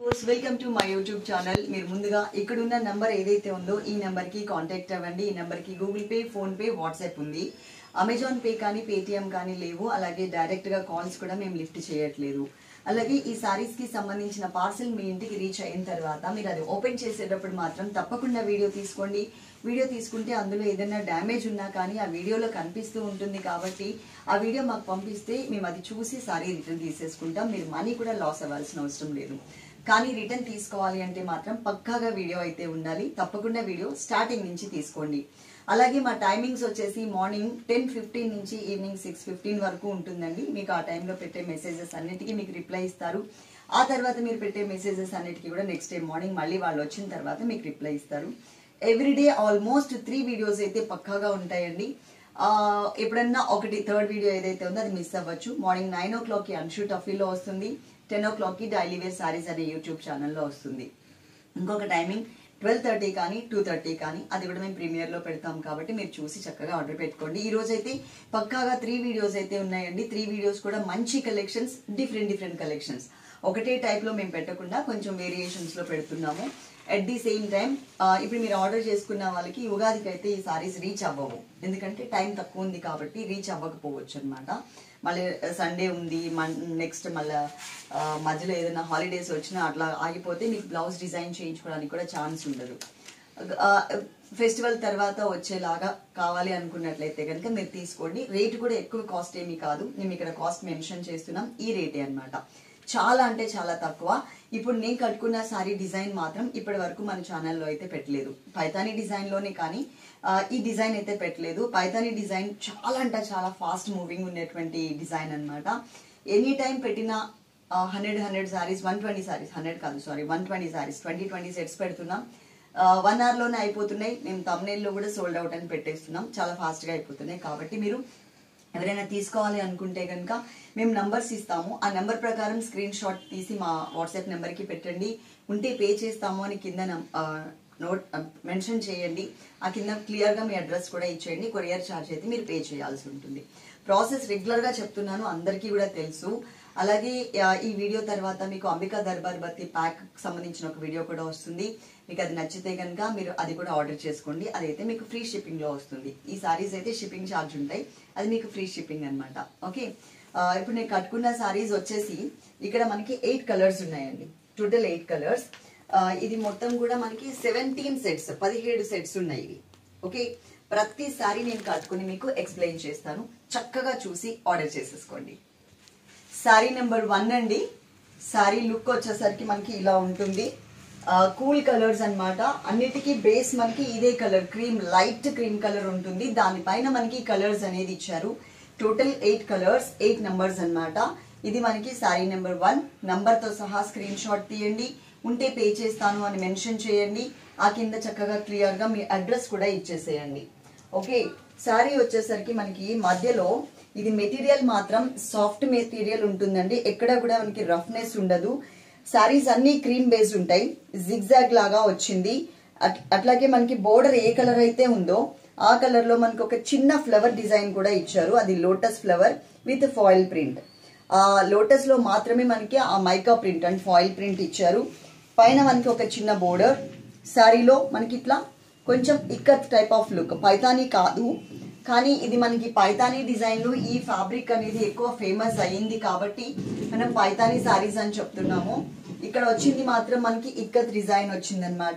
welcome to my YouTube channel మీరు ముందుగా ఇక్కడున్న నంబర్ ఏదైతే ఉందో ఈ నెంబర్ కి కాంటాక్ట్ అవ్వండి ఈ నెంబర్ కి Google Pay PhonePe WhatsApp ఉంది అమెజాన్ పే కానీ పేటిఎం కానీ లేవు అలాగే డైరెక్ట్ గా కాల్స్ కూడా మేము లిఫ్ట్ చేయట్లేదు అలాగే ఈ సారీస్ కి సంబంధించిన పార్సిల్ మీ ఇంటికి రీచ్ అయిన తర్వాత మీరు అది ఓపెన్ చేసేటప్పుడు మాత్రం తప్పకుండా వీడియో తీసుకోండి వీడియో తీసుకుంటే అందులో ఏదైనా డ్యామేజ్ ఉన్నా కానీ ఆ వీడియోలో కనిపిస్తూ ఉంటుంది కాబట్టి ఆ వీడియో మాకు పంపిస్తే మేము అది చూసి సారీ రిటర్న్ తీసేసుకుంటాం మీరు మనీ కూడా లాస్ అవ్వాల్సిన అవసరం లేదు కానీ రిటర్న్ తీసుకోవాలి అంటే మాత్రం పక్కాగా వీడియో అయితే ఉండాలి తప్పకుండా వీడియో స్టార్టింగ్ నుంచి తీసుకోండి అలాగే మా టైమింగ్స్ వచ్చేసి మార్నింగ్ టెన్ ఫిఫ్టీన్ నుంచి ఈవినింగ్ సిక్స్ ఫిఫ్టీన్ వరకు ఉంటుందండి మీకు ఆ టైంలో పెట్టే మెసేజెస్ అన్నిటికీ మీకు రిప్లై ఇస్తారు ఆ తర్వాత మీరు పెట్టే మెసేజెస్ అన్నిటికీ కూడా నెక్స్ట్ డే మార్నింగ్ మళ్ళీ వాళ్ళు వచ్చిన తర్వాత మీకు రిప్లై ఇస్తారు ఎవ్రీడే ఆల్మోస్ట్ త్రీ వీడియోస్ అయితే పక్కాగా ఉంటాయండి ఆ, ఎప్పుడన్నా ఒకటి థర్డ్ వీడియో ఏదైతే ఉందో అది మిస్ అవ్వచ్చు మార్నింగ్ నైన్ ఓ క్లాక్కి అన్షూ టఫీలో వస్తుంది టెన్ ఓ క్లాక్కి డైలీ వేర్ సారీస్ అనే యూట్యూబ్ ఛానల్లో వస్తుంది ఇంకొక టైమింగ్ ట్వెల్వ్ థర్టీ కానీ టూ థర్టీ కానీ అది కూడా మేము ప్రీమియర్లో పెడతాం కాబట్టి మీరు చూసి చక్కగా ఆర్డర్ పెట్టుకోండి ఈ రోజు అయితే పక్కాగా త్రీ వీడియోస్ అయితే ఉన్నాయండి త్రీ వీడియోస్ కూడా మంచి కలెక్షన్స్ డిఫరెంట్ డిఫరెంట్ కలెక్షన్స్ ఒకటే టైప్ లో మేము పెట్టకుండా కొంచెం వేరియేషన్స్ లో పెడుతున్నాము అట్ ది సేమ్ టైం ఇప్పుడు మీరు ఆర్డర్ చేసుకున్న వాళ్ళకి ఉగాదికి అయితే ఈ సారీస్ రీచ్ అవ్వవు ఎందుకంటే టైం తక్కువ ఉంది కాబట్టి రీచ్ అవ్వకపోవచ్చు అనమాట మళ్ళీ సండే ఉంది నెక్స్ట్ మళ్ళీ మధ్యలో ఏదైనా హాలిడేస్ వచ్చినా అట్లా ఆగిపోతే మీకు బ్లౌజ్ డిజైన్ చేయించుకోవడానికి కూడా ఛాన్స్ ఉండదు ఫెస్టివల్ తర్వాత వచ్చేలాగా కావాలి అనుకున్నట్లయితే కనుక మీరు తీసుకోండి రేట్ కూడా ఎక్కువ కాస్ట్ ఏమీ కాదు మేము ఇక్కడ కాస్ట్ మెన్షన్ చేస్తున్నాం ఈ రేటే అన్నమాట చాలా అంటే చాలా తక్కువ ఇప్పుడు నేను కట్టుకున్న సారీ డిజైన్ మాత్రం ఇప్పటి వరకు మన ఛానల్లో అయితే పెట్టలేదు పైతానీ డిజైన్ లోనే కానీ ఆ, ఈ డిజైన్ అయితే పెట్టలేదు పైతానీ డిజైన్ చాలా అంటే చాలా ఫాస్ట్ మూవింగ్ ఉన్నటువంటి డిజైన్ అన్నమాట ఎనీ టైం పెట్టిన hundred hundred saris one twenty saris hundred కాదు sari one twenty saris twenty twenty sets పెడుతున్నాం వన్ అవర్ లోనే అయిపోతున్నాయి మేము తమ్నేల్లో కూడా సోల్డ్ అవుట్ అని పెట్టేస్తున్నాం చాలా ఫాస్ట్ గా అయిపోతున్నాయి కాబట్టి మీరు ఎవరైనా తీసుకోవాలి అనుకుంటే కనుక మేము నంబర్స్ ఇస్తాము ఆ నెంబర్ ప్రకారం స్క్రీన్ షాట్ తీసి మా వాట్సాప్ నెంబర్కి పెట్టండి ఉంటే పే చేస్తాము అని కింద నం- ఆ, నోట్ మెన్షన్ చేయండి ఆ కింద క్లియర్గా మీ అడ్రస్ కూడా ఇచ్చేయండి కొరియర్ ఛార్జ్ అయితే మీరు పే చేయాల్సి ఉంటుంది ప్రాసెస్ రెగ్యులర్గా చెప్తున్నాను అందరికీ కూడా తెలుసు అలాగే ఆ, ఈ వీడియో తర్వాత మీకు అంబికా దర్బార్ బత్తి ప్యాక్ సంబంధించిన ఒక వీడియో కూడా వస్తుంది మీకు అది నచ్చితే కనుక మీరు అది కూడా ఆర్డర్ చేసుకోండి అదైతే మీకు ఫ్రీ షిప్పింగ్ లో వస్తుంది ఈ సారీస్ అయితే షిప్పింగ్ ఛార్జ్ ఉంటాయి అది మీకు ఫ్రీ షిప్పింగ్ అన్నమాట ఓకే ఆ, ఇప్పుడు నేను కట్టుకున్న సారీస్ వచ్చేసి ఇక్కడ మనకి ఎయిట్ కలర్స్ ఉన్నాయండి టోటల్ ఎయిట్ కలర్స్ ఇది మొత్తం కూడా మనకి సెవెంటీన్ సెట్స్ పదిహేడు సెట్స్ ఉన్నాయి ఇవి ఓకే ప్రతి సారీ నేను కట్టుకుని మీకు ఎక్స్ప్లెయిన్ చేస్తాను చక్కగా చూసి ఆర్డర్ చేసేసుకోండి సారీ నెంబర్ వన్ అండి సారీ లుక్ వచ్చేసరికి మనకి ఇలా ఉంటుంది కూల్ కలర్స్ అన్నమాట అన్నిటికీ బేస్ మనకి ఇదే colour cream light cream colour ఉంటుంది దానిపైన మనకి కలర్స్ అనేది ఇచ్చారు total eight colours eight numbers అన్నమాట ఇది మనకి సారీ నెంబర్ వన్ నంబర్ తో సహా స్క్రీన్ షాట్ తీయండి ఉంటే పే చేస్తాను అని మెన్షన్ చేయండి ఆ కింద చక్కగా క్లియర్ గా మీ అడ్రస్ కూడా ఇచ్చేసేయండి ఓకే సారీ వచ్చేసరికి మనకి మధ్యలో ఇది మెటీరియల్ మాత్రం సాఫ్ట్ మెటీరియల్ ఉంటుందండి ఎక్కడ కూడా మనకి రఫ్నెస్ ఉండదు సారీస్ అన్ని క్రీమ్ బేస్డ్ ఉంటాయి జిగ్జాగ్ లాగా వచ్చింది అట్- అట్లాగే మనకి బోర్డర్ ఏ కలర్ అయితే ఉందో ఆ కలర్ లో మనకి ఒక చిన్న ఫ్లవర్ డిజైన్ కూడా ఇచ్చారు అది lotus flower with foil print ఆ లోటస్ లో మాత్రమే మనకి ఆ mica print and foil print ఇచ్చారు పైన మనకి ఒక చిన్న బోర్డర్ శారీలో మనకి ఇట్లా కొంచెం ikat type of look Paithani కాదు కానీ ఇది మనకి పైతానీ డిజైన్ లో ఈ ఫ్యాబ్రిక్ అనేది ఎక్కువ ఫేమస్ అయ్యింది కాబట్టి మనం పైతానీ సారీస్ అని చెప్తున్నాము ఇక్కడ వచ్చింది మాత్రం మనకి ఇక్కత్ డిజైన్ వచ్చిందనమాట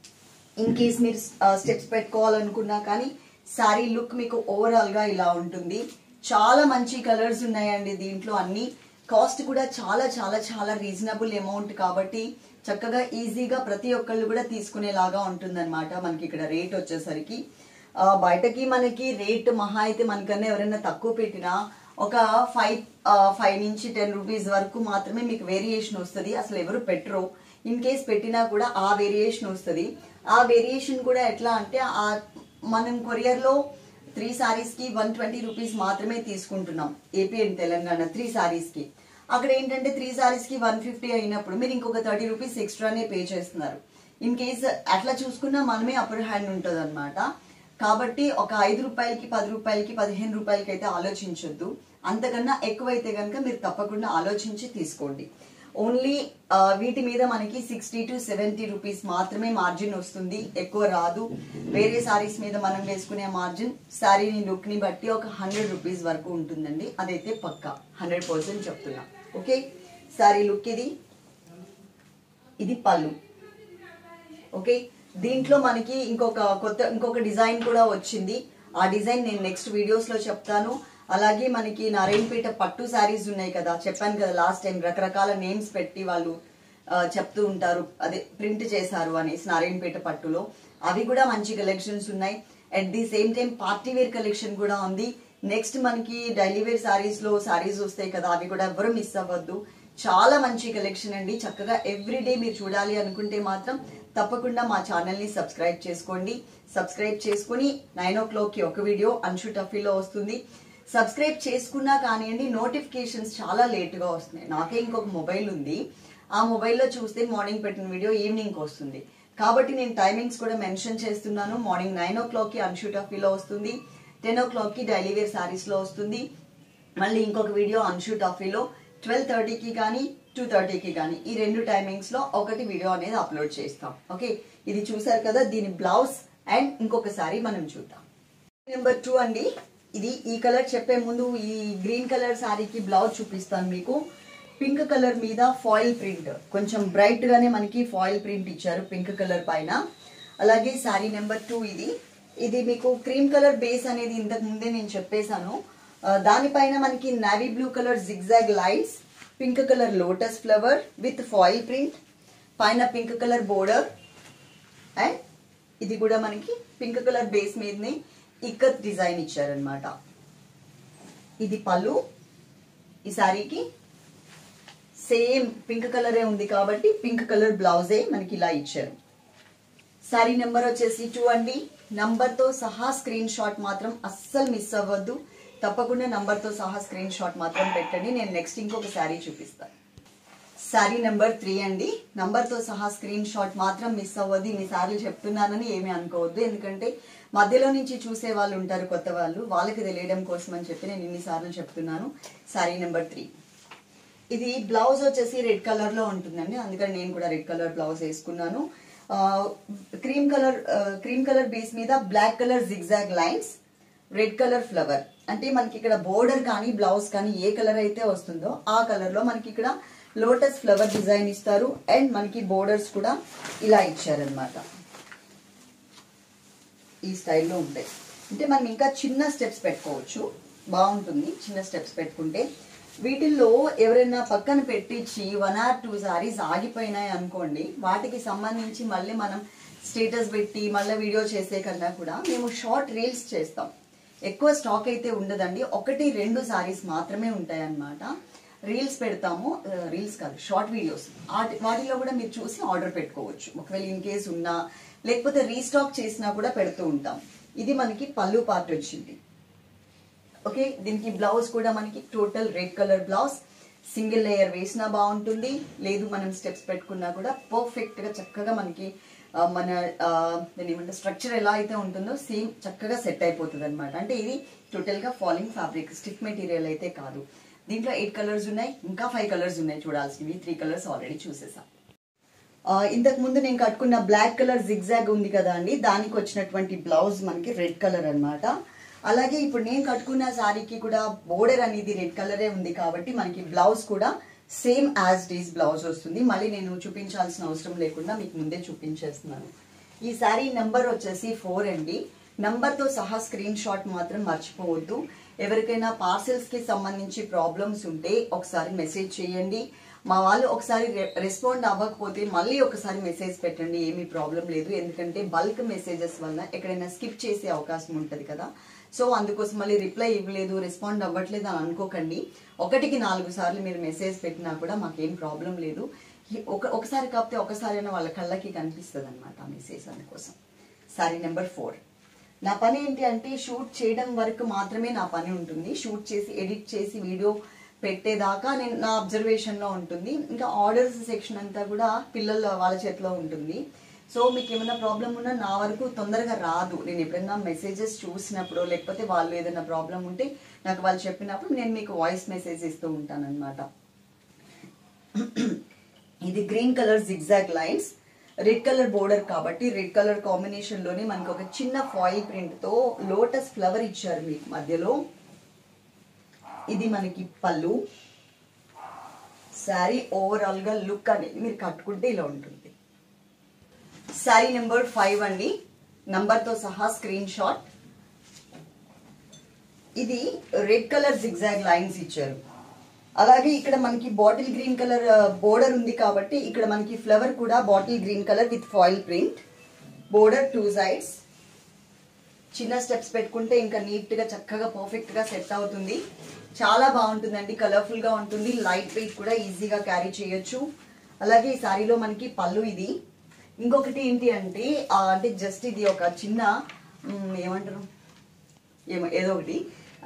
ఇన్ కేస్ మీరు స్టెప్స్ పెట్టుకోవాలనుకున్నా కానీ సారీ లుక్ మీకు ఓవరాల్ గా ఇలా ఉంటుంది చాలా మంచి కలర్స్ ఉన్నాయండి దీంట్లో అన్ని కాస్ట్ కూడా చాలా చాలా చాలా రీజనబుల్ అమౌంట్ కాబట్టి చక్కగా ఈజీగా ప్రతి ఒక్కళ్ళు కూడా తీసుకునేలాగా ఉంటుందన్నమాట మనకి ఇక్కడ రేట్ వచ్చేసరికి ఆ, బయటకి మనకి రేట్ మహా అయితే మనకన్నా ఎవరైనా తక్కువ పెట్టినా ఒక ఫైవ్ ఫైవ్ నుంచి టెన్ రూపీస్ వరకు మాత్రమే మీకు వేరియేషన్ వస్తుంది అసలు ఎవరు పెట్టరు ఇన్ కేస్ పెట్టినా కూడా ఆ వేరియేషన్ వస్తుంది ఆ వేరియేషన్ కూడా ఎట్లా అంటే ఆ మనం కొరియర్ లో త్రీ సారీస్ కి వన్ ట్వంటీ రూపీస్ మాత్రమే తీసుకుంటున్నాం AP and Telangana three saris కి అక్కడ ఏంటంటే త్రీ సారీస్ కి వన్ ఫిఫ్టీ అయినప్పుడు మీరు ఇంకొక థర్టీ రూపీస్ ఎక్స్ట్రానే పే చేస్తున్నారు ఇన్ కేస్ అట్లా చూసుకున్నా మనమే అప్పర్ హ్యాండ్ ఉంటుంది కాబట్టి ఒక ఐదు రూపాయలకి పది రూపాయలకి పదిహేను రూపాయలకి అయితే ఆలోచించొద్దు అంతకన్నా ఎక్కువైతే కనుక మీరు తప్పకుండా ఆలోచించి తీసుకోండి ఓన్లీ వీటి మీద మనకి సిక్స్టీ టు సెవెంటీ రూపీస్ మాత్రమే మార్జిన్ వస్తుంది ఎక్కువ రాదు వేరే సారీస్ మీద మనం వేసుకునే మార్జిన్ శారీని లుక్ ని బట్టి ఒక హండ్రెడ్ రూపీస్ వరకు ఉంటుందండి అదైతే పక్కా హండ్రెడ్ పర్సెంట్ చెప్తున్నా ఓకే శారీ లుక్ ఇది ఇది పళ్ళు ఓకే దీంట్లో మనకి ఇంకొక కొత్త ఇంకొక డిజైన్ కూడా వచ్చింది ఆ డిజైన్ నేను నెక్స్ట్ వీడియోస్ లో చెప్తాను అలాగే మనకి నారాయణపేట పట్టు శారీస్ ఉన్నాయి కదా చెప్పాను కదా లాస్ట్ టైం రకరకాల నేమ్స్ పెట్టి వాళ్ళు ఆ, చెప్తూ ఉంటారు అదే ప్రింట్ చేశారు అనేసి నారాయణపేట పట్టులో అవి కూడా మంచి కలెక్షన్స్ ఉన్నాయి at the same time party wear collection కూడా ఉంది నెక్స్ట్ మనకి డైలీ వేర్ సారీస్ లో సారీస్ వస్తాయి కదా అవి కూడా ఎవరు మిస్ అవ్వద్దు చాలా మంచి కలెక్షన్ అండి చక్కగా ఎవ్రీ డే మీరు చూడాలి అనుకుంటే మాత్రం తప్పకుండా మా ఛానల్ ని సబ్స్క్రైబ్ చేసుకోండి సబ్స్క్రైబ్ చేసుకుని నైన్ ఓ క్లాక్ కి ఒక వీడియో అన్షు టఫీలో వస్తుంది సబ్స్క్రైబ్ చేసుకున్నా కానివ్వండి నోటిఫికేషన్స్ చాలా లేట్ గా వస్తున్నాయి నాకే ఇంకొక మొబైల్ ఉంది ఆ మొబైల్లో చూస్తే మార్నింగ్ పెట్టిన వీడియో ఈవినింగ్ వస్తుంది కాబట్టి నేను టైమింగ్స్ కూడా మెన్షన్ చేస్తున్నాను మార్నింగ్ నైన్ ఓ క్లాక్ కి అన్షు టఫీలో వస్తుంది టెన్ ఓ క్లాక్ కి డైలీ వేర్ సారీస్ లో వస్తుంది మళ్ళీ ఇంకొక వీడియో అన్షు టఫీలో ట్వెల్వ్ థర్టీకి కానీ టూ థర్టీకి కానీ ఈ రెండు టైమింగ్స్ లో ఒకటి వీడియో అనేది అప్లోడ్ చేస్తాం ఓకే ఇది చూసారు కదా దీని బ్లౌజ్ అండ్ ఇంకొకసారి మనం చూద్దాం నెంబర్ టూ అండి ఇది ఈ కలర్ చెప్పే ముందు ఈ గ్రీన్ కలర్ శారీకి బ్లౌజ్ చూపిస్తాను మీకు పింక్ కలర్ మీద ఫాయిల్ ప్రింట్ కొంచెం బ్రైట్ గానే మనకి ఫాయిల్ ప్రింట్ ఇచ్చారు పింక్ కలర్ పైన అలాగే శారీ నెంబర్ టూ ఇది ఇది మీకు క్రీమ్ కలర్ బేస్ అనేది ఇంతకు ముందే నేను చెప్పేశాను ఆ, దానిపైన మనకి navy blue colour zigzag lines pink colour lotus flower with foil print పైన పింక్ కలర్ బోర్డర్ అండ్ ఇది కూడా మనకి పింక్ కలర్ బేస్ మీదనే ఇక్కత్ డిజైన్ ఇచ్చారనమాట ఇది పళ్ళు ఈ శారీకి సేమ్ పింక్ కలరే ఉంది కాబట్టి పింక్ కలర్ బ్లౌజే మనకి ఇలా ఇచ్చారు శారీ నెంబర్ వచ్చేసి టూ అండి నంబర్ తో సహా స్క్రీన్ షాట్ మాత్రం అస్సలు మిస్ అవ్వద్దు తప్పకుండా నంబర్ తో సహా స్క్రీన్ షాట్ మాత్రం పెట్టండి నేను నెక్స్ట్ ఇంకొక శారీ చూపిస్తాను శారీ నెంబర్ త్రీ అండి నంబర్ తో సహా స్క్రీన్ షాట్ మాత్రం మిస్ అవ్వద్దు ఇన్ని సార్లు చెప్తున్నానని ఏమీ అనుకోవద్దు ఎందుకంటే మధ్యలో నుంచి చూసే వాళ్ళు ఉంటారు కొత్త వాళ్ళు వాళ్ళకి తెలియడం కోసం అని చెప్పి నేను ఇన్నిసార్లు చెప్తున్నాను శారీ నెంబర్ త్రీ ఇది బ్లౌజ్ వచ్చేసి రెడ్ కలర్ లో ఉంటుందండి అందుకని నేను కూడా రెడ్ కలర్ బ్లౌజ్ వేసుకున్నాను cream colour cream colour base మీద black colour zigzag lines red colour flower అంటే మనకి ఇక్కడ బోర్డర్ కానీ బ్లౌజ్ కానీ ఏ కలర్ అయితే వస్తుందో ఆ కలర్ లో మనకి ఇక్కడ లోటస్ ఫ్లవర్ డిజైన్ ఇస్తారు అండ్ మనకి బోర్డర్స్ కూడా ఇలా ఇచ్చారనమాట ఈ స్టైల్లో ఉంటాయి అంటే మనం ఇంకా చిన్న స్టెప్స్ పెట్టుకోవచ్చు బాగుంటుంది చిన్న స్టెప్స్ పెట్టుకుంటే వీటిల్లో ఎవరైనా పక్కన పెట్టించి వన్ ఆర్ టూ సారీస్ ఆగిపోయినాయి అనుకోండి వాటికి సంబంధించి మళ్ళీ మనం స్టేటస్ పెట్టి మళ్ళీ వీడియో చేసే కన్నా కూడా మేము షార్ట్ రీల్స్ చేస్తాం ఎక్కువ స్టాక్ అయితే ఉండదండి ఒకటి రెండు సారీస్ మాత్రమే ఉంటాయి అన్నమాట రీల్స్ పెడతాము రీల్స్ కాదు షార్ట్ వీడియోస్ వాటిలో కూడా మీరు చూసి ఆర్డర్ పెట్టుకోవచ్చు ఒకవేళ ఇన్ కేస్ ఉన్నా లేకపోతే రీస్టాక్ చేసినా కూడా పెడుతూ ఉంటాం ఇది మనకి పళ్ళు పార్ట్ వచ్చింది ఓకే దీనికి బ్లౌజ్ కూడా మనకి total red colour blouse single layer వేసినా బాగుంటుంది లేదు మనం స్టెప్స్ పెట్టుకున్నా కూడా పర్ఫెక్ట్ గా చక్కగా మనకి ఆ, మన ఆ, దాన్ని ఏమంటే స్ట్రక్చర్ ఎలా అయితే ఉంటుందో సేమ్ చక్కగా సెట్ అయిపోతుంది అనమాట అంటే ఇది టోటల్ గా ఫాలింగ్ ఫ్యాబ్రిక్ స్టిఫ్ మెటీరియల్ అయితే కాదు దీంట్లో ఎయిట్ కలర్స్ ఉన్నాయి ఇంకా ఫైవ్ కలర్స్ ఉన్నాయి చూడాల్సినవి త్రీ కలర్స్ ఆల్రెడీ చూసేసాం ఆ, ఇంతకు ముందు నేను కట్టుకున్న బ్లాక్ కలర్ జిగ్జాగ్ ఉంది కదా అండి దానికి వచ్చినటువంటి బ్లౌజ్ మనకి రెడ్ కలర్ అన్నమాట అలాగే ఇప్పుడు నేను కట్టుకున్న శారీకి కూడా బోర్డర్ అనేది రెడ్ కలరే ఉంది కాబట్టి మనకి బ్లౌజ్ కూడా సేమ్ యాజ్ డీస్ బ్లౌజ్ వస్తుంది మళ్ళీ నేను చూపించాల్సిన అవసరం లేకుండా మీకు ముందే చూపించేస్తున్నాను ఈ శారీ నెంబర్ వచ్చేసి ఫోర్ అండి నంబర్ తో సహా స్క్రీన్ షాట్ మాత్రం మర్చిపోవద్దు ఎవరికైనా పార్సెల్స్ కి సంబంధించి ప్రాబ్లమ్స్ ఉంటే ఒకసారి మెసేజ్ చేయండి మా వాళ్ళు ఒకసారి రె- రెస్పాండ్ అవ్వకపోతే మళ్ళీ ఒకసారి మెసేజ్ పెట్టండి ఏమీ ప్రాబ్లం లేదు ఎందుకంటే బల్క్ మెసేజెస్ వల్ల ఎక్కడైనా స్కిప్ చేసే అవకాశం ఉంటది కదా సో అందుకోసం మళ్ళీ రిప్లై ఇవ్వలేదు రెస్పాండ్ అవ్వట్లేదు అని అనుకోకండి ఒకటికి నాలుగు సార్లు మీరు మెసేజ్ పెట్టినా కూడా మాకేం ప్రాబ్లం లేదు ఈ ఒక ఒకసారి కాకపోతే ఒకసారి అయినా వాళ్ళ కళ్ళకి కనిపిస్తుంది అనమాట ఆ మెసేజ్ అందుకోసం సారీ నెంబర్ ఫోర్ నా పని ఏంటి అంటే షూట్ చేయడం వరకు మాత్రమే నా పని ఉంటుంది షూట్ చేసి ఎడిట్ చేసి వీడియో పెట్టేదాకా నేను నా అబ్జర్వేషన్ లో ఉంటుంది ఇంకా ఆర్డర్స్ సెక్షన్ అంతా కూడా పిల్లల వాళ్ళ చేతిలో ఉంటుంది సో మీకు ఏమైనా ప్రాబ్లం ఉన్నా నా వరకు తొందరగా రాదు నేను ఎప్పుడైనా మెసేజెస్ చూసినప్పుడు లేకపోతే వాళ్ళు ఏదైనా ప్రాబ్లం ఉంటే నాకు వాళ్ళు చెప్పినప్పుడు నేను మీకు వాయిస్ మెసేజ్ ఇస్తూ ఉంటాను అనమాట ఇది green colour zigzag lines red colour border కాబట్టి రెడ్ కలర్ కాంబినేషన్ లోనే మనకి ఒక చిన్న ఫాయిల్ ప్రింట్ తో లోటస్ ఫ్లవర్ ఇచ్చారు మీకు మధ్యలో ఇది మనకి పళ్ళు శారీ ఓవరాల్ గా లుక్ అనేది మీరు కట్టుకుంటే ఇలా ఉంటుంది శారీ నెంబర్ ఫైవ్ అండి నంబర్ తో సహా స్క్రీన్ షాట్ ఇది రెడ్ కలర్ జిగ్జాగ్ లైన్స్ ఇచ్చారు అలాగే ఇక్కడ మనకి బాటిల్ గ్రీన్ కలర్ బోర్డర్ ఉంది కాబట్టి ఇక్కడ మనకి ఫ్లవర్ కూడా bottle green colour with foil print border two sides చిన్న స్టెప్స్ పెట్టుకుంటే ఇంకా నీట్ గా చక్కగా పర్ఫెక్ట్ గా సెట్ అవుతుంది చాలా బాగుంటుందండి కలర్ఫుల్ గా ఉంటుంది లైట్ వెయిట్ కూడా ఈజీగా క్యారీ చేయొచ్చు అలాగే ఈ సారీలో మనకి పళ్ళు ఇది ఇంకొకటి ఏంటి అంటే ఆ, అంటే జస్ట్ ఇది ఒక చిన్న మ్, ఏమంటారు ఏమో ఏదో ఒకటి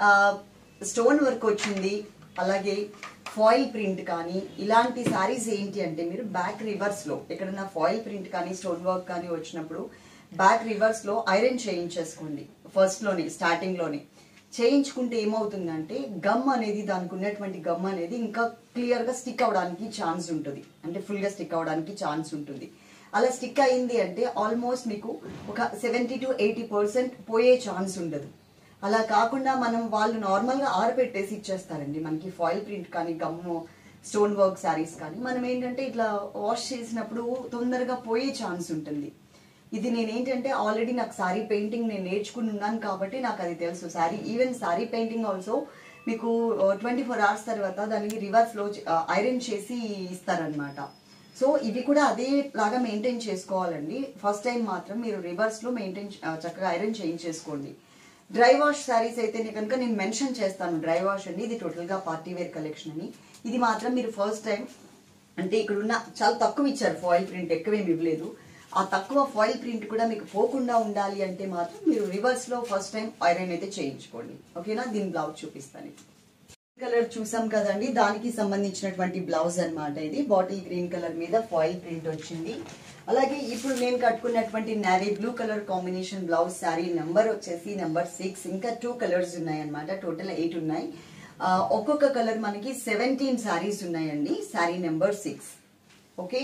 స్టోన్ వర్క్ వచ్చింది అలాగే ఫాయిల్ ప్రింట్ కానీ ఇలాంటి సారీస్ ఏంటి అంటే మీరు బ్యాక్ రివర్స్ లో ఎక్కడన్నా ఫాయిల్ ప్రింట్ కానీ స్టోన్ వర్క్ కానీ వచ్చినప్పుడు బ్యాక్ రివర్స్ లో ఐరన్ చేయించేసుకోండి ఫస్ట్ లోనే స్టార్టింగ్ లోనే చేయించుకుంటే ఏమవుతుందంటే గమ్ అనేది దానికి ఉన్నటువంటి గమ్ అనేది ఇంకా క్లియర్ గా స్టిక్ అవడానికి ఛాన్స్ ఉంటుంది అంటే ఫుల్ గా స్టిక్ అవడానికి ఛాన్స్ ఉంటుంది అలా స్టిక్ అయింది అంటే ఆల్మోస్ట్ మీకు ఒక సెవెంటీ టు ఎయిటీ పర్సెంట్ పోయే ఛాన్స్ ఉండదు అలా కాకుండా మనం వాళ్ళు నార్మల్ గా ఆరబెట్టేసి ఇచ్చేస్తారండి మనకి ఫాయిల్ ప్రింట్ కానీ గమ్ము స్టోన్ వర్క్ శారీస్ కానీ మనం ఏంటంటే ఇట్లా వాష్ చేసినప్పుడు తొందరగా పోయే ఛాన్స్ ఉంటుంది ఇది నేను ఏంటంటే ఆల్రెడీ నాకు శారీ పెయింటింగ్ నేను నేర్చుకుని ఉన్నాను కాబట్టి నాకు అది తెలుసు sari even sari painting also మీకు ట్వంటీ ఫోర్ అవర్స్ తర్వాత దానికి రివర్స్ లో ఐరన్ చేసి ఇస్తారనమాట సో ఇవి కూడా అదే లాగా మెయింటైన్ చేసుకోవాలండి ఫస్ట్ టైం మాత్రం మీరు రివర్స్ లో మెయింటైన్ చక్కగా ఐరన్ చేయించేసుకోండి డ్రై వాష్ శారీస్ అయితే కనుక నేను మెన్షన్ చేస్తాను డ్రై వాష్ అండి ఇది టోటల్ గా పార్టీ వేర్ కలెక్షన్ అని ఇది మాత్రం మీరు ఫస్ట్ టైం అంటే ఇక్కడ ఉన్న చాలా తక్కువ ఇచ్చారు ఫాయిల్ ప్రింట్ ఎక్కువేమి ఇవ్వలేదు ఆ తక్కువ ఫాయిల్ ప్రింట్ కూడా మీకు పోకుండా ఉండాలి అంటే మాత్రం మీరు రివర్స్ లో ఫస్ట్ టైం ఐరన్ అయితే చేయించుకోండి ఓకేనా దీని బ్లౌజ్ చూపిస్తాను కలర్ చూసాం కదండి దానికి సంబంధించినటువంటి బ్లౌజ్ అన్నమాట ఇది బాటిల్ గ్రీన్ కలర్ మీద ఫాయిల్ ప్రింట్ వచ్చింది అలాగే ఇప్పుడు నేను కట్టుకున్నటువంటి navy blue colour combination blouse sari number వచ్చేసి నెంబర్ సిక్స్ ఇంకా టూ కలర్స్ ఉన్నాయి అనమాట టోటల్ ఎయిట్ ఉన్నాయి ఆ, ఒక్కొక్క కలర్ మనకి సెవెంటీన్ శారీస్ ఉన్నాయండి sari number six okay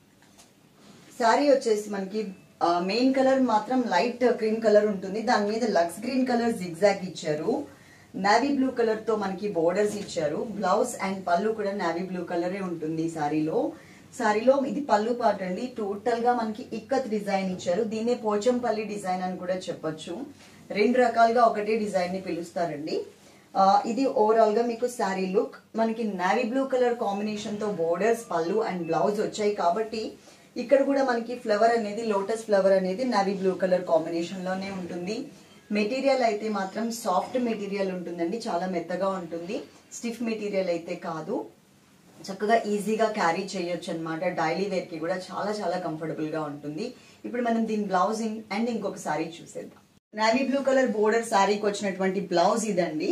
sari వచ్చేసి మనకి మెయిన్ కలర్ మాత్రం లైట్ క్రీమ్ కలర్ ఉంటుంది దాని మీద లక్స్ గ్రీన్ కలర్ జిగ్జాగ్ ఇచ్చారు నావీ బ్లూ కలర్ తో మనకి బోర్డర్స్ ఇచ్చారు బ్లౌజ్ అండ్ పళ్ళు కూడా నావీ బ్లూ కలరే ఉంటుంది ఈ శారీలో శారీలో ఇది పళ్ళు పాట అండి టోటల్ గా మనకి ఇక్కత్ డిజైన్ ఇచ్చారు దీన్నే పోచంపల్లి డిజైన్ అని కూడా చెప్పొచ్చు రెండు రకాలుగా ఒకటే డిజైన్ ని పిలుస్తారండి ఆ, ఇది ఓవరాల్ గా మీకు శారీ లుక్ మనకి నావీ బ్లూ కలర్ కాంబినేషన్ తో బోర్డర్స్ పళ్ళు అండ్ బ్లౌజ్ వచ్చాయి కాబట్టి ఇక్కడ కూడా మనకి ఫ్లవర్ అనేది లోటస్ ఫ్లవర్ అనేది నావీ బ్లూ కలర్ కాంబినేషన్ లోనే ఉంటుంది మెటీరియల్ అయితే మాత్రం సాఫ్ట్ మెటీరియల్ ఉంటుందండి చాలా మెత్తగా ఉంటుంది స్టిఫ్ మెటీరియల్ అయితే కాదు చక్కగా ఈజీగా క్యారీ చేయొచ్చు అనమాట డైలీ వేర్ కి కూడా చాలా చాలా కంఫర్టబుల్ గా ఉంటుంది ఇప్పుడు మనం దీని బ్లౌజ్ అండ్ ఇంకొక సారీ చూసేద్దాం నావీ బ్లూ కలర్ బోర్డర్ శారీకి వచ్చినటువంటి బ్లౌజ్ ఇదండి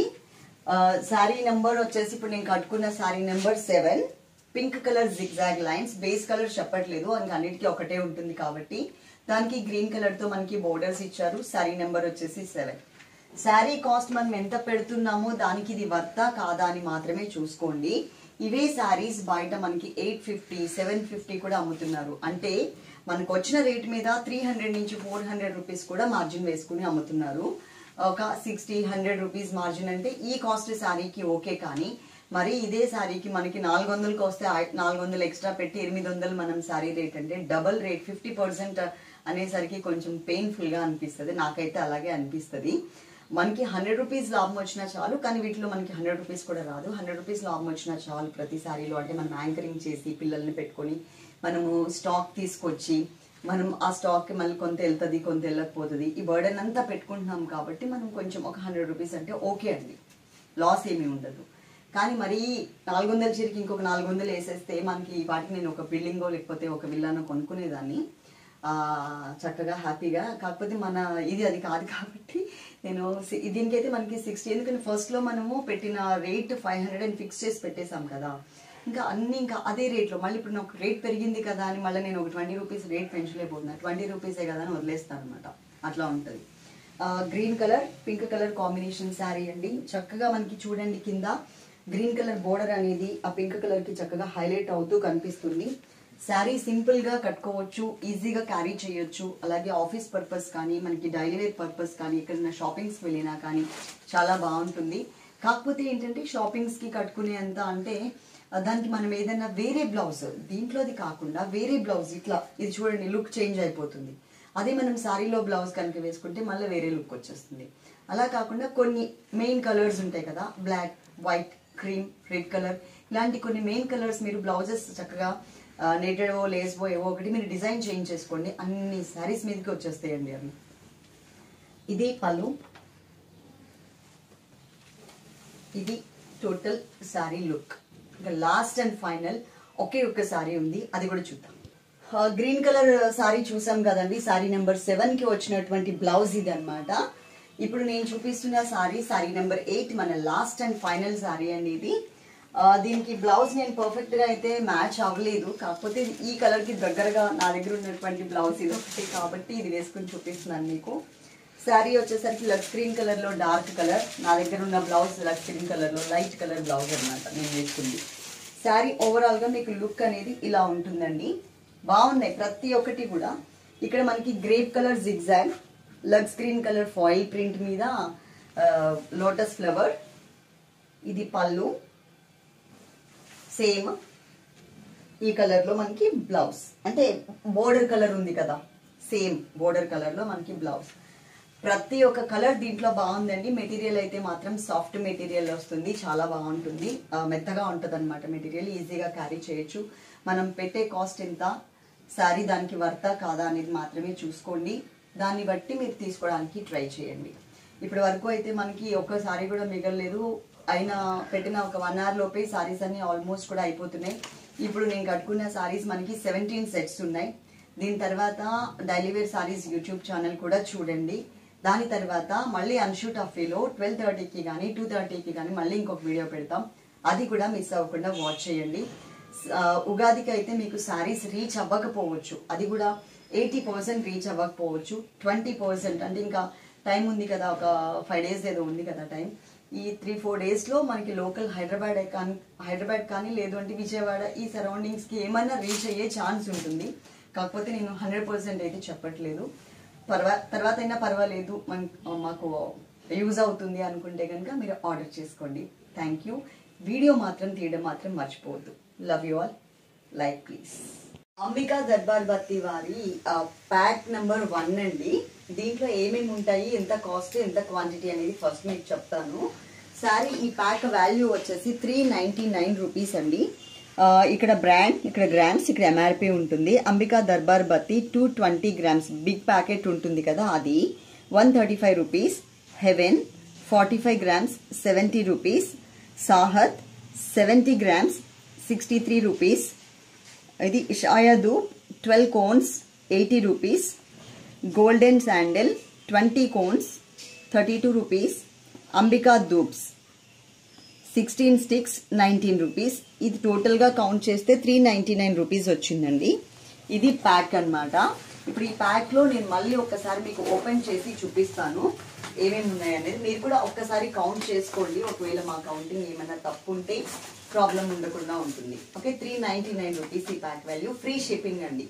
శారీ నెంబర్ వచ్చేసి ఇప్పుడు నేను కట్టుకున్న sari number seven pink colour zigzag lines base colour చెప్పట్లేదు ఇంకా అన్నిటికీ ఒకటే ఉంటుంది కాబట్టి దానికి గ్రీన్ కలర్ తో మనకి బోర్డర్స్ ఇచ్చారు శారీ నెంబర్ వచ్చేసి సెవెన్ శారీ కాస్ట్ మనం ఎంత పెడుతున్నామో దానికి ఇది వర్తా కాదా అని మాత్రమే చూసుకోండి ఇవే శారీస్ బయట మనకి ఎయిట్ ఫిఫ్టీ సెవెన్ ఫిఫ్టీ కూడా అమ్ముతున్నారు అంటే మనకు వచ్చిన రేట్ మీద త్రీ హండ్రెడ్ నుంచి ఫోర్ హండ్రెడ్ రూపీస్ కూడా మార్జిన్ వేసుకుని అమ్ముతున్నారు ఒక సిక్స్టీ హండ్రెడ్ రూపీస్ మార్జిన్ అంటే ఈ కాస్ట్ శారీకి ఓకే కానీ మరి ఇదే శారీకి మనకి నాలుగు వందలకి వస్తే ఐ- నాలుగు వందలు ఎక్స్ట్రా పెట్టి ఎనిమిది వందలు మనం శారీ రేట్ అంటే డబల్ రేట్ ఫిఫ్టీ పర్సెంట్ అనేసరికి కొంచెం పెయిన్ఫుల్ గా అనిపిస్తుంది నాకైతే అలాగే అనిపిస్తుంది మనకి హండ్రెడ్ రూపీస్ లాభం వచ్చినా చాలు కానీ వీటిలో మనకి హండ్రెడ్ రూపీస్ కూడా రాదు హండ్రెడ్ రూపీస్ లాభం వచ్చినా చాలు ప్రతి సారీలో అంటే మనం యాంకరింగ్ చేసి పిల్లల్ని పెట్టుకొని మనము స్టాక్ తీసుకొచ్చి మనం ఆ స్టాక్ కి మళ్ళీ కొంత వెళ్తుంది కొంత వెళ్ళకపోతుంది ఈ బర్డెన్ అంతా పెట్టుకుంటున్నాం కాబట్టి మనం కొంచెం ఒక హండ్రెడ్ రూపీస్ అంటే ఓకే అండి లాస్ ఏమీ ఉండదు కానీ మరి నాలుగు వందల చీరకి ఇంకొక నాలుగు వందలు వేసేస్తే మనకి వాటికి నేను ఒక బిల్డింగో లేకపోతే ఒక విల్లానో కొనుక్కునేదాన్ని ఆ, చక్కగా హ్యాపీగా కాకపోతే మన ఇది అది కాదు కాబట్టి నేను సి- దీనికైతే మనకి సిక్స్టీ ఎందుకంటే ఫస్ట్లో మనము పెట్టిన rate five hundred and fix చేసి పెట్టేశాం కదా ఇంకా అన్ని ఇంకా అదే రేట్లో మళ్ళీ ఇప్పుడు నాకు రేట్ పెరిగింది కదా అని మళ్ళీ నేను ఒక ట్వంటీ రూపీస్ రేట్ పెంచలేకపోతున్నా ట్వంటీ రూపీసే కదా అని వదిలేస్తాను అనమాట అట్లా ఉంటుంది green colour pink colour combination sari అండి చక్కగా మనకి చూడండి కింద గ్రీన్ కలర్ బోర్డర్ అనేది ఆ పింక్ కలర్ కి చక్కగా హైలైట్ అవుతూ కనిపిస్తుంది శారీ సింపుల్ గా కట్టుకోవచ్చు ఈజీగా క్యారీ చేయొచ్చు అలాగే ఆఫీస్ పర్పస్ కానీ మనకి డైలీ వేర్ పర్పస్ కానీ ఎక్కడైనా షాపింగ్స్ వెళ్ళినా కానీ చాలా బాగుంటుంది కాకపోతే ఏంటంటే షాపింగ్స్ కి కట్టుకునేంత అంటే ఆ, దానికి మనం ఏదైనా వేరే బ్లౌజ్ దీంట్లోది కాకుండా వేరే బ్లౌజ్ ఇట్లా ఇది చూడండి లుక్ చేంజ్ అయిపోతుంది అదే మనం శారీలో బ్లౌజ్ కనుక వేసుకుంటే మళ్ళీ వేరే లుక్ వచ్చేస్తుంది అలా కాకుండా కొన్ని మెయిన్ కలర్స్ ఉంటాయి కదా black white cream red colour ఇలాంటి కొన్ని మెయిన్ కలర్స్ మీరు బ్లౌజెస్ చక్కగా నెటెడో లేస్బో ఏవో ఒకటి మీరు డిజైన్ చేంజ్ చేసుకోండి అన్ని శారీస్ మీదకి వచ్చేస్తాయండి అవి ఇది పళ్ళు ఇది టోటల్ శారీ లుక్ ఇంకా లాస్ట్ అండ్ ఫైనల్ ఒకే ఒక్క శారీ ఉంది అది కూడా చూద్దాం గ్రీన్ కలర్ శారీ చూసాం కదండి శారీ నెంబర్ సెవెన్ కి వచ్చినటువంటి బ్లౌజ్ ఇది అన్నమాట ఇప్పుడు నేను చూపిస్తున్న శారీ శారీ నెంబర్ ఎయిట్ మన లాస్ట్ అండ్ ఫైనల్ శారీ అండి ఇది ఆ, దీనికి బ్లౌజ్ నేను పర్ఫెక్ట్ గా అయితే మ్యాచ్ అవ్వలేదు కాకపోతే ఇది ఈ కలర్ కి దగ్గరగా నా దగ్గర ఉన్నటువంటి బ్లౌజ్ ఇది ఒకటి కాబట్టి ఇది వేసుకుని చూపిస్తున్నాను మీకు శారీ వచ్చేసరికి లక్స్ గ్రీన్ కలర్ లో డార్క్ కలర్ నా దగ్గర ఉన్న బ్లౌజ్ లక్స్ గ్రీన్ కలర్ లో లైట్ కలర్ బ్లౌజ్ అన్నమాట నేను వేసుకుంది శారీ ఓవరాల్ గా మీకు లుక్ అనేది ఇలా ఉంటుందండి బాగున్నాయి ప్రతి ఒక్కటి కూడా ఇక్కడ మనకి గ్రేప్ కలర్ జిగ్జాగ్ లక్స్ గ్రీన్ కలర్ ఫాయిల్ ప్రింట్ మీద లోటస్ ఫ్లవర్ ఇది పళ్ళు సేమ్ ఈ కలర్ లో మనకి బ్లౌజ్ అంటే బోర్డర్ కలర్ ఉంది కదా సేమ్ బోర్డర్ కలర్ లో మనకి బ్లౌజ్ ప్రతి ఒక్క కలర్ దీంట్లో బాగుందండి మెటీరియల్ అయితే మాత్రం సాఫ్ట్ మెటీరియల్ వస్తుంది చాలా బాగుంటుంది ఆ, మెత్తగా ఉంటుంది అనమాట మెటీరియల్ ఈజీగా క్యారీ చేయొచ్చు మనం పెట్టే కాస్ట్ ఎంత శారీ దానికి వర్తా కాదా అనేది మాత్రమే చూసుకోండి దాన్ని బట్టి మీరు తీసుకోవడానికి ట్రై చేయండి ఇప్పటి వరకు అయితే మనకి ఒక్క సారీ కూడా మిగలలేదు అయినా పెట్టిన ఒక వన్ అవర్ లోపే సారీస్ అన్ని ఆల్మోస్ట్ కూడా అయిపోతున్నాయి ఇప్పుడు నేను కట్టుకున్న సారీస్ మనకి సెవెంటీన్ సెట్స్ ఉన్నాయి దీని తర్వాత daily wear sarees YouTube channel కూడా చూడండి దాని తర్వాత మళ్ళీ అన్షూట్ అఫీలో ట్వెల్వ్ థర్టీకి కానీ టూ థర్టీకి కానీ మళ్ళీ ఇంకొక వీడియో పెడతాం అది కూడా మిస్ అవ్వకుండా వాచ్ చేయండి ఆ, ఉగాదికి అయితే మీకు శారీస్ రీచ్ అవ్వకపోవచ్చు అది కూడా ఎయిటీ పర్సెంట్ రీచ్ అవ్వకపోవచ్చు ట్వంటీ పర్సెంట్ అంటే ఇంకా టైం ఉంది కదా ఒక ఫైవ్ డేస్ ఏదో ఉంది కదా టైం ఈ త్రీ ఫోర్ డేస్లో మనకి లోకల్ హైదరాబాద్ కానీ హైదరాబాద్ కానీ లేదు అంటే విజయవాడ ఈ సరౌండింగ్స్కి ఏమైనా రీచ్ అయ్యే ఛాన్స్ ఉంటుంది కాకపోతే నేను హండ్రెడ్ పర్సెంట్ అయితే చెప్పట్లేదు పర్వా తర్వాత అయినా పర్వాలేదు మన మాకు యూజ్ అవుతుంది అనుకుంటే కనుక మీరు ఆర్డర్ చేసుకోండి థ్యాంక్ యూ వీడియో మాత్రం తీయడం మాత్రం మర్చిపోవద్దు love you all like please Ambika Darbar Batti వారి ప్యాక్ నెంబర్ వన్ అండి దీంట్లో ఏమేమి ఉంటాయి ఎంత కాస్ట్ ఎంత క్వాంటిటీ అనేది ఫస్ట్ మీకు చెప్తాను సారీ ఈ ప్యాక్ వాల్యూ వచ్చేసి త్రీ నైంటీ నైన్ రూపీస్ అండి ఆ, ఇక్కడ బ్రాండ్ ఇక్కడ గ్రామ్స్ ఇక్కడ ఎంఆర్పి ఉంటుంది Ambika Darbar Batti two twenty grams big packet ఉంటుంది కదా అది one thirty five rupees heaven forty five grams seventy rupees సాహత్ seventy grams sixty three rupees ఇది షాయదు twelve cones eighty rupees golden sandal twenty cones thirty two rupees Ambika దూప్స్ sixteen sticks nineteen rupees ఇది టోటల్గా count చేస్తే three ninety nine rupees వచ్చిందండి ఇది pack అన్నమాట ఇప్పుడు ఈ ప్యాక్లో నేను మళ్ళీ ఒక్కసారి మీకు ఓపెన్ చేసి చూపిస్తాను ఏమేమి ఉన్నాయనేది మీరు కూడా ఒక్కసారి కౌంట్ చేసుకోండి ఒకవేళ మా కౌంటింగ్ ఏమైనా తప్పు ఉంటే ప్రాబ్లం ఉండకుండా ఉంటుంది okay three ninety nine rupees ఈ ప్యాక్ వాల్యూ ఫ్రీ షిప్పింగ్ అండి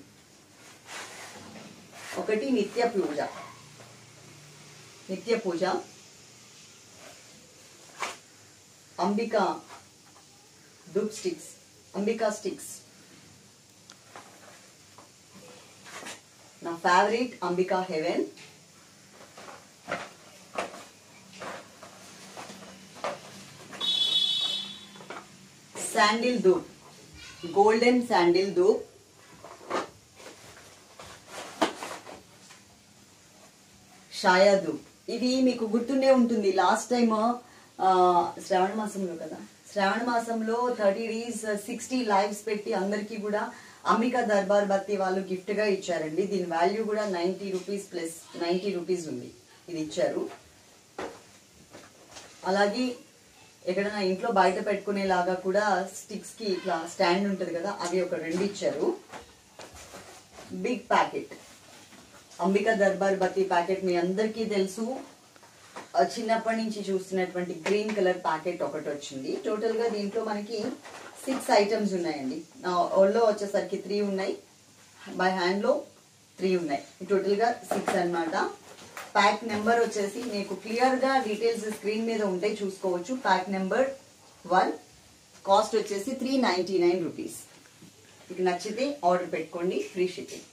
ఒకటి నిత్య పూజ నిత్య పూజ అంబికా ధూప్ స్టిక్స్ అంబికా స్టిక్స్ నా favourite Ambika heaven sandal dhoop golden sandal dhoop షాయా ధూప్ ఇది మీకు గుర్తుండే ఉంటుంది లాస్ట్ టైం శ్రావణ మాసంలో కదా శ్రావణ మాసంలో థర్టీ డేస్ సిక్స్టీ లైవ్స్ పెట్టి అందరికీ కూడా అంబికా దర్బార్ బత్తి వాళ్ళు గిఫ్ట్ గా ఇచ్చారండి దీని వాల్యూ కూడా ninety rupees plus ninety rupees ఉంది ఇది ఇచ్చారు అలాగే ఎక్కడైనా ఇంట్లో బయట పెట్టుకునేలాగా కూడా స్టిక్స్ కి ఇట్లా స్టాండ్ ఉంటుంది కదా అవి ఒక రెండు ఇచ్చారు big packet Ambika Darbar Batti packet మీ అందరికీ తెలుసు ఆ చిన్నప్పటి నుంచి చూస్తున్నటువంటి గ్రీన్ కలర్ ప్యాకెట్ ఒకటి వచ్చింది టోటల్ గా దీంట్లో మనకి సిక్స్ ఐటమ్స్ ఉన్నాయండి నా ఓల్డ్లో వచ్చేసరికి త్రీ ఉన్నాయి బై హ్యాండ్లో త్రీ ఉన్నాయి టోటల్గా సిక్స్ అన్నమాట ప్యాక్ నెంబర్ వచ్చేసి మీకు క్లియర్గా డీటెయిల్స్ స్క్రీన్ మీద ఉంటాయి చూసుకోవచ్చు ప్యాక్ నెంబర్ వన్ కాస్ట్ వచ్చేసి త్రీ నైంటీ నైన్ రూపీస్ మీకు నచ్చితే ఆర్డర్ పెట్టుకోండి ఫ్రీ షిప్పింగ్